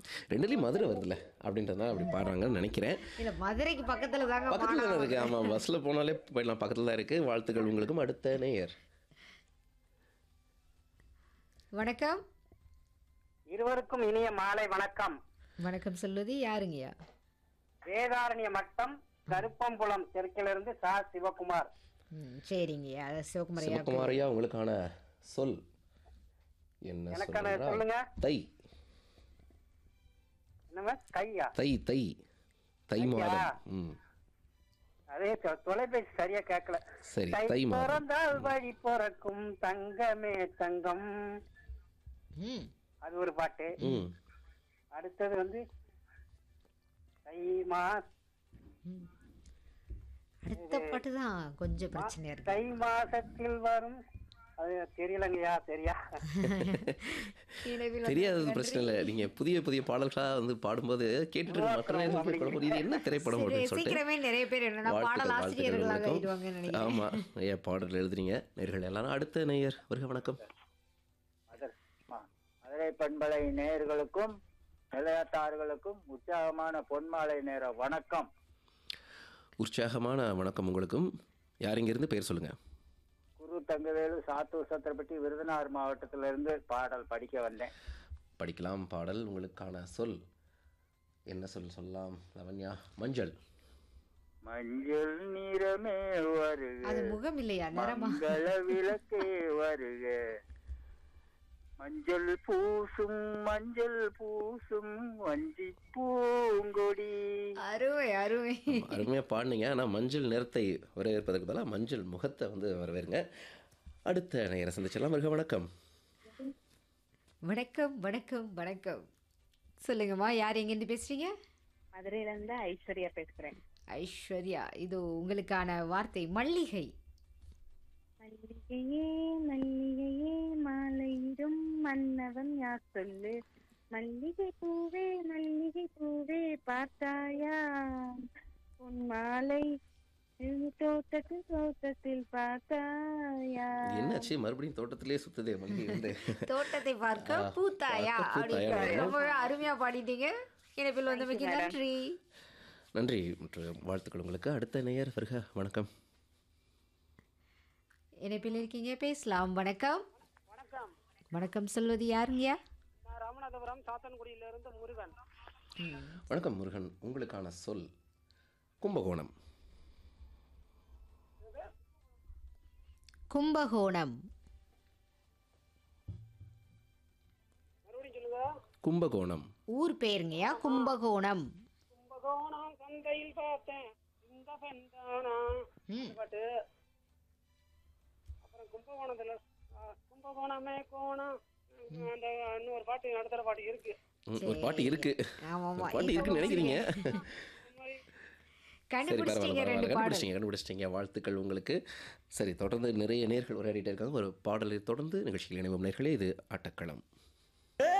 ரெண்டுலேயும் மதுரை வருதுல்ல அப்படின்றதுனால அப்படி பாடுறாங்கன்னு நினைக்கிறேன் இல்ல மதுரைக்கு பக்கத்துல தாங்க பக்கத்தில் தானே மாநகரம். இருக்குது ஆமாம் பஸ்ஸில் போனாலே போயிடலாம் பக்கத்தில் தான் இருக்குது வாழ்த்துக்கள் உங்களுக்கும் அடுத்த நேயர் வணக்கம் இருவருக்கும் இனிய மாலை வணக்கம் வணக்கம் சொல்வது யாருங்கய்யா வேதாரண்ய மட்டம் கருப்பம்புலம் தெற்கிலிருந்து சா சிவகுமார் ம் சரிங்கய்யா அது சிவகுமாரையா சிவகுமாரையா உங்களுக்கான சொல் என்ன எனக்கான சொல்றா? சொல்லுங்க. தை என்னங்க கையா தை தை தை தையா? மாதம் ம் அதே தொ- தொலைபேசி சரியா கேட்கல சரி தை தை மாதம் பிறந்தால் வழி பிறக்கும் தங்கமே தங்கம் ம் அது ஒரு பாட்டு ம் அடுத்தது வந்து தை மா அடுத்த பாட்டு தான் கொஞ்சம் பிரச்சனையா இருக்கு தை மாசத்தில் வரும் அது தெரியலங்கய்யா சரியா நினைவில் தெரியாதது பிரச்சனை இல்லை நீங்கள் புதிய புதிய பாடல்களாக வந்து பாடும்போது கேட்டுட்டு மற்ற நேரம் போய் குழப்பம் இது என்ன திரைப்படம் சரி, அப்படின்னு சொல்லிட்டு சீக்கிரமே நிறைய பேர் என்னன்னா பாடல் வாழ்த்துக்கள், ஆசிரியர்களாக வாழ்த்துக்கள் ஆயிடுவாங்கன்னு உங்களுக்கும். நினைக்கிறேன் ஆமா ஏன் பாடல் எழுதுறீங்க நேர்கள் எல்லாரும் அடுத்த நேயர் வருக வணக்கம் மதுரை பண்பலை நேயர்களுக்கும் நிலையத்தார்களுக்கும் உற்சாகமான பொன்மாலை நேர வணக்கம் உற்சாகமான வணக்கம் உங்களுக்கும் யார் இங்கிருந்து பேர் சொல்லுங்க குரு தங்கவேலு சாத்தூர் சத்திரப்பட்டி விருதுநகர் மாவட்டத்திலிருந்து பாடல் படிக்க வந்தேன் படிக்கலாம் பாடல் உங்களுக்கான சொல் என்ன சொல் சொல்லலாம் லவண்யா மஞ்சள் மஞ்சள் நிறமே வருக அது முகம் இல்லையா நிறமா மங்கள விளக்கே வருக மஞ்சள் பூசும் மஞ்சள் பூசும் வஞ்சி பூங்கொடி அருமை அருமை அருமையா பாடினீங்க ஆனால் மஞ்சள் நிறத்தை வரவேற்பதற்கு பதிலாக மஞ்சள் முகத்தை வந்து வரவேறுங்க அடுத்த நேயரை சந்திச்சலாம் வருக வணக்கம் வணக்கம் வணக்கம் வணக்கம் சொல்லுங்கம்மா யார் எங்கேருந்து பேசுறீங்க மதுரையில இருந்து ஐஸ்வர்யா பேசுறேன் ஐஸ்வர்யா இது உங்களுக்கான வார்த்தை மல்லிகை மல்லிகையே மல்லிகையே மாலையிடும் மன்னவன் யார் சொல்லு மல்லிகை பூவே மல்லிகை பூவே பார்த்தாயா உன் மாலை இது தோட்டத்தில் தோட்டத்தில் பார்த்தாயா என்னாச்சு மறுபடியும் தோட்டத்திலே சுத்துதே மல்லிகை வந்து தோட்டத்தை பார்க்க ஆ, பூத்தாயா பார்க்க பூத்தாயா. அப்படின்னு ரொம்பவே அருமையா பாடிட்டீங்க இணைப்பில் வந்தமைக்கு நன்றி நன்றி மற்றும் வாழ்த்துக்கள் உங்களுக்கு அடுத்த நேயர் வருக வணக்கம் இணைப்பில் இருக்கீங்க பேசலாம் வணக்கம் வணக்கம் வணக்கம் சொல்வது யாருங்கய்யா நான் ராமநாதபுரம் சாத்தன்குடியில இருந்து முருகன் வணக்கம் முருகன் உங்களுக்கான சொல் கும்பகோணம் கும்பகோணம் மறுபடியும் சொல்லுங்க கும்பகோணம் ஊர் பேருங்கய்யா கும்பகோணம் கும்பகோணம் சந்தையில் பார்த்தேன் இந்த பெண்தானா ம். பாட்டு அப்புறம் கும்பகோணத்துல ஆ, கும்பகோணமே கோணம் அந்த இன்னொரு பாட்டு நடத்துற பாட்டு இருக்கு ம், ஒரு பாட்டு இருக்கு ஆமா, ஆமா. ஒரு பாட்டு இருக்குன்னு நினைக்கிறீங்க சரி கண்டுபிடிச்சிட்டீங்க பரவாயில்ல ரெண்டு பரவாயில்ல பாடல் கண்டுபிடிச்சிங்க கண்டுபிடிச்சிங்க வாழ்த்துக்கள் உங்களுக்கு சரி தொடர்ந்து நிறைய நேர்கள் உரையாடிட்டே இருக்காங்க ஒரு பாடலை தொடர்ந்து நிகழ்ச்சியில் இணைவும் நேர்களே இது ஆட்டக்களம்